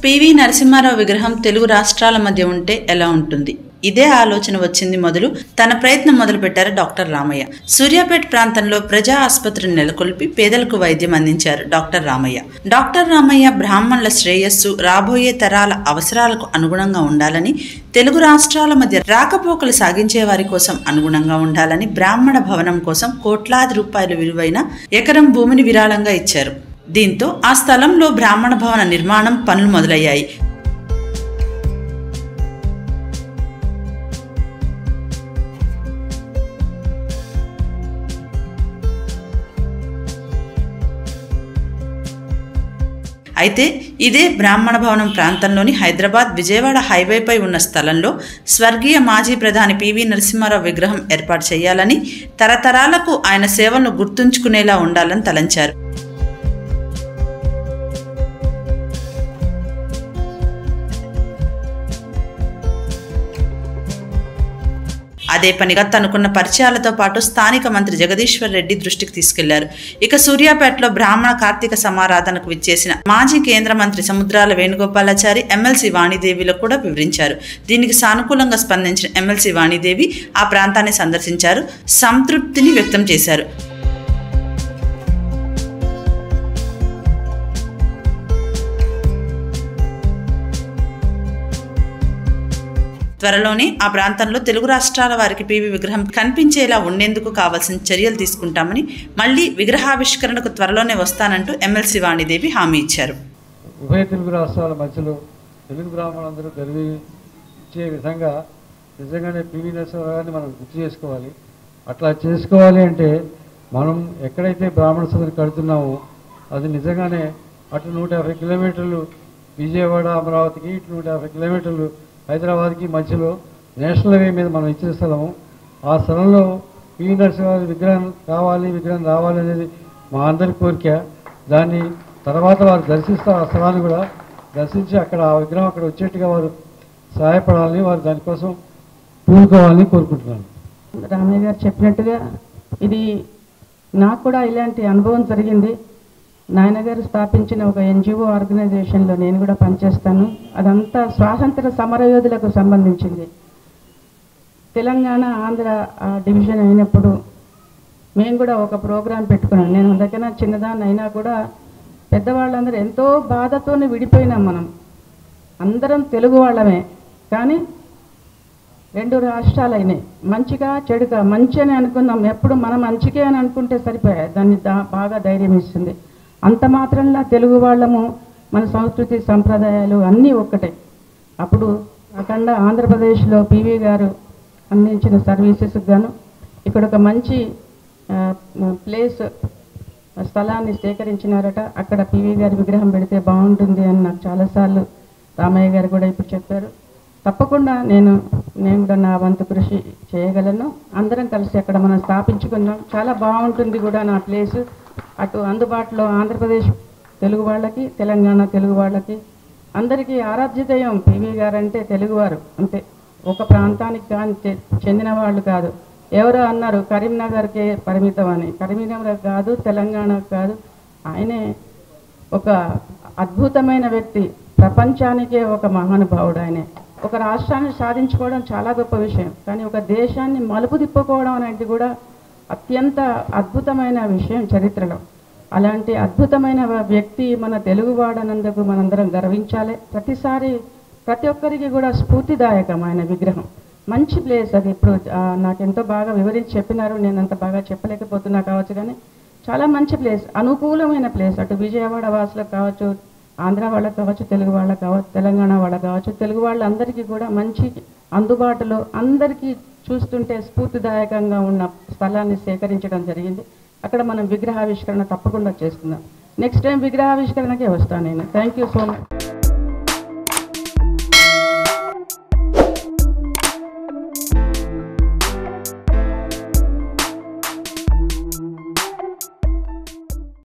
PV Narasimha Rao విగ్రహం తెలుగు రాష్ట్రాల మధ్య ఉంటే ఎలా ఉంటుంది ఇదే ఆలోచన వచ్చింది మొదలు తన ప్రయత్నం మొదలుపెట్టారు డాక్టర్ రామయ్య సూర్యాపేట ప్రాంతంలో ప్రజా ఆసుపత్రిని నెలకొల్పి పేదలకు వైద్యం అందించారు డాక్టర్ రామయ్య డాక్టర్ రామయ్య బ్రాహ్మణుల శ్రేయస్సు రాబోయే తరాల అవసరాలకు అనుగుణంగా ఉండాలని తెలుగు రాష్ట్రాల మధ్య రాకపోకలు సాగించే వారి కోసం అనుగుణంగా ఉండాలని బ్రాహ్మణ భవనం కోసం కోట్లాది రూపాయలు విలువైన ఎకరం భూమిని విరాళంగా ఇచ్చారు దీంతో ఆ స్థలంలో బ్రాహ్మణ భవన నిర్మాణం పనులు మొదలయ్యాయి అయితే ఇదే బ్రాహ్మణ భవనం ప్రాంతంలోని హైదరాబాద్ విజయవాడ హైవేపై ఉన్న స్థలంలో స్వర్గీయ మాజీ ప్రధాని పివి నరసింహారావు విగ్రహం ఏర్పాటు చేయాలని తరతరాలకు ఆయన సేవలను గుర్తుంచుకునేలా ఉండాలని తలంచారు అదే పనిగా తనకున్న పరిచయాలతో పాటు స్థానిక మంత్రి జగదీశ్వర్ రెడ్డి దృష్టికి తీసుకెళ్లారు ఇక సూర్యాపేటలో బ్రాహ్మణ కార్తీక సమారాధనకు విచ్చేసిన మాజీ కేంద్ర మంత్రి సముద్రాల వేణుగోపాలాచారి ఎమ్మెల్సీ వాణిదేవిలో కూడా వివరించారు దీనికి సానుకూలంగా స్పందించిన ఎమ్మెల్సీ వాణిదేవి ఆ ప్రాంతాన్ని సందర్శించారు సంతృప్తిని వ్యక్తం చేశారు త్వరలోనే ఆ ప్రాంతంలో తెలుగు రాష్ట్రాల వారికి పీవీ విగ్రహం కనిపించేలా ఉండేందుకు కావాల్సిన చర్యలు తీసుకుంటామని మళ్ళీ విగ్రహావిష్కరణకు త్వరలోనే వస్తానంటూ ఎమ్మెల్సీ వాణిదేవి హామీ ఇచ్చారు ఉభయ తెలుగు రాష్ట్రాల మధ్యలో తెలుగు బ్రాహ్మణులందరూ గర్వించే విధంగా నిజంగానే పివి నరసింహారావు గారిని మనం గుర్తు చేసుకోవాలి అట్లా చేసుకోవాలి అంటే మనం ఎక్కడైతే బ్రాహ్మణ సదరు కడుతున్నామో అది నిజంగానే అటు నూట యాభై కిలోమీటర్లు విజయవాడ అమరావతికి ఇటు నూట యాభై కిలోమీటర్లు హైదరాబాద్కి మధ్యలో నేషనల్ హైవే మీద మనం ఇచ్చిన స్థలము ఆ స్థలంలో పివి నరసింహారావు విగ్రహం కావాలి విగ్రహం రావాలి అనేది మా అందరి కోరిక దాన్ని తర్వాత వారు దర్శిస్తారు ఆ స్థలాన్ని కూడా దర్శించి అక్కడ ఆ విగ్రహం అక్కడ వచ్చేట్టుగా వారు సహాయపడాలని వారు దానికోసం పూనుకోవాలని కోరుకుంటున్నాను రామయ్య గారు చెప్పినట్టుగా ఇది నాకు కూడా ఇలాంటి అనుభవం జరిగింది నాయనగారు స్థాపించిన ఒక ఎన్జిఓ ఆర్గనైజేషన్లో నేను కూడా పనిచేస్తాను అదంతా స్వాతంత్ర సమరయోధులకు సంబంధించింది తెలంగాణ ఆంధ్ర ఆ డివిజన్ అయినప్పుడు మేము కూడా ఒక ప్రోగ్రాం పెట్టుకున్నాం నేను అందుకన్నా చిన్నదాన్ని అయినా కూడా పెద్దవాళ్ళందరూ ఎంతో బాధతోనే విడిపోయినాం మనం అందరం తెలుగు వాళ్ళమే కానీ రెండు రాష్ట్రాలు అయినాయి మంచిగా చెడుగా మంచి అని అనుకున్నాం ఎప్పుడు మనం మంచికే అని అనుకుంటే సరిపోయాయి దాన్ని దా- బాగా ధైర్యం ఇస్తుంది అంత మాత్రంలో తెలుగు వాళ్ళము మన సంస్కృతి సంప్రదాయాలు అన్నీ ఒక్కటే అప్పుడు అఖండ ఆంధ్రప్రదేశ్లో పివి గారు అందించిన సర్వీసెస్కి గాను ఇక్కడ ఒక మంచి ఆ, ప్లేస్ స్థలాన్ని సేకరించినారట అక్కడ పివి గారి విగ్రహం పెడితే బాగుంటుంది అని నాకు చాలాసార్లు రామయ్య గారు కూడా ఇప్పుడు చెప్పారు తప్పకుండా నేను నేను కూడా నా వంతు కృషి చేయగలను అందరం కలిసి అక్కడ మనం స్థాపించుకుందాం చాలా బాగుంటుంది కూడా నా ప్లేస్ అటు అందుబాటులో ఆంధ్రప్రదేశ్ తెలుగు వాళ్ళకి తెలంగాణ తెలుగు వాళ్ళకి అందరికీ ఆరాధ్య దైవం పివి గారు అంటే తెలుగువారు అంతే ఒక ప్రాంతానికి కానీ చె- చెందిన వాళ్ళు కాదు ఎవరో అన్నారు కరీంనగర్కే పరిమితం అని కరీంనగర్ కాదు తెలంగాణ కాదు ఆయనే ఒక అద్భుతమైన వ్యక్తి ప్రపంచానికే ఒక మహానుభావుడు ఆయనే ఒక రాష్ట్రాన్ని సాధించుకోవడం చాలా గొప్ప విషయం కానీ ఒక దేశాన్ని మలుపు తిప్పుకోవడం అనేది కూడా అత్యంత అద్భుతమైన విషయం చరిత్రలో అలాంటి అద్భుతమైన వ- వ్యక్తి మన తెలుగువాడనందుకు మనందరం గర్వించాలి ప్రతిసారి ప్రతి ఒక్కరికి కూడా స్ఫూర్తిదాయకం ఆయన విగ్రహం మంచి ప్లేస్ అది ఇప్పుడు ఆ, నాకెంతో బాగా వివరించి చెప్పినారు నేను అంత బాగా చెప్పలేకపోతున్నా కావచ్చు కానీ చాలా మంచి ప్లేస్ అనుకూలమైన ప్లేస్ అటు విజయవాడ వాసులకు కావచ్చు ఆంధ్ర వాళ్ళకి కావచ్చు తెలుగు వాళ్ళకి కావచ్చు తెలంగాణ వాళ్ళకి కావచ్చు తెలుగు వాళ్ళందరికీ కూడా మంచి అందుబాటులో అందరికీ చూస్తుంటే స్ఫూర్తిదాయకంగా ఉన్న స్థలాన్ని సేకరించడం జరిగింది అక్కడ మనం విగ్రహావిష్కరణ తప్పకుండా చేసుకుందాం నెక్స్ట్ టైం విగ్రహావిష్కరణకే వస్తాను నేను థ్యాంక్ యూ సో మచ్